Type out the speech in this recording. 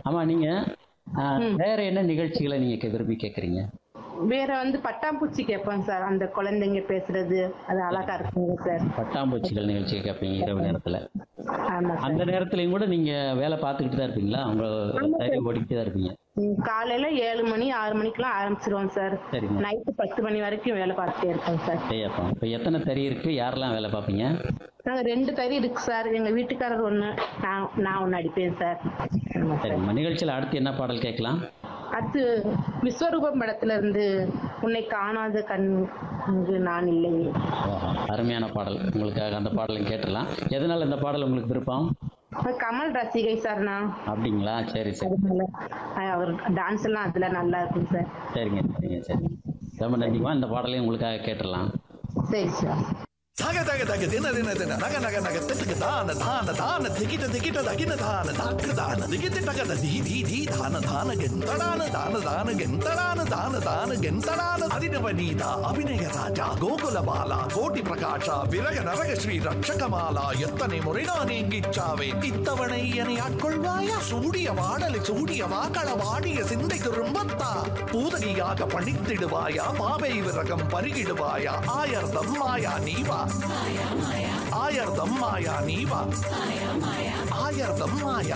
ஆமா நீங்க ஆ, வேற என்ன நிகழ்ச்சிகளை நீங்க கே- விரும்பி கேக்குறீங்க வேற வந்து பட்டாம்பூச்சி கேட்பேன் சார் அந்த குழந்தைங்க பேசுறது அது அழகா இருக்குங்க சார் பட்டாம்பூச்சிகள் நிகழ்ச்சியை கேட்பீங்க இரவு நேரத்துல ஆமா சார் அந்த நேரத்துலயும் கூட நீங்க வேலை பார்த்துக்கிட்டு தான் இருப்பீங்களா உங்க டைரி ஓடிக்கிட்டு தான் இருப்பீங்க ம், காலையில ஏழு மணி ஆறு மணிக்கெல்லாம் ஆரம்பிச்சிருவோம் சார் சரிங்க நைட்டு பத்து மணி வரைக்கும் வேலை பார்த்துட்டே இருப்போம் சார் ஐயப்பா இப்போ எத்தனை தறி இருக்கு யாரெல்லாம் வேலை பார்ப்பீங்க நாங்க ரெண்டு தறி இருக்கு சார் எங்க வீட்டுக்காரர் ஒண்ணு நான் நான் ஒண்ணு அடிப்பேன் சார் ஆமா சார் சரிங்கம்மா நிகழ்ச்சியில் அடுத்து என்ன பாடல் கேட்கலாம் அடுத்து விஸ்வரூபம் படத்துல இருந்து உன்னை காணாத கண் இங்கு நான் இல்லை ஓஹோ அருமையான பாடல் உங்களுக்காக அந்த பாடலும் கேட்டுடலாம் எதனால இந்த பாடல் உங்களுக்கு விருப்பம் கமல் ரசிகை சார் நான் அப்படிங்களா சரி சரி அதனால அஹ் அவர் டான்ஸ் எல்லாம் அதுல நல்லா இருக்கும் சார் சரிங்க சரிங்க சரி ரொம்ப நன்றிமா இந்த பாடலையும் உங்களுக்காக கேட்டுடலாம் சரி சார் தக தக தக தின தின தின நக நக நக திட்டுக்கு தான தான தான திகிட்ட திகிட்ட தகின தான தாக்கு தான திகிட்டு தகத தி தி தி தான தான கெந்தடான தான தான கெந்தடான தான தான கெந்தடான அதினவ நீதா அபிநய ராஜா கோகுல பாலா கோட்டி பிரகாஷா விரக நரக ஸ்ரீ ரட்சகமாலா எத்தனை முறை நான் இங்கிச்சாவே இத்தவணை என்னை ஆட்கொள்வாயா சூடிய வாடலை சூடிய வாக்கள வாடிய சிந்தை திரும்பத்தா பூதகியாக பணித்திடுவாயா பாவை விரகம் பருகிடுவாயா ஆயர்தம் மாயா நீவா ஆயர்தம் மாயா நீவா ஆயர்தம் மாயா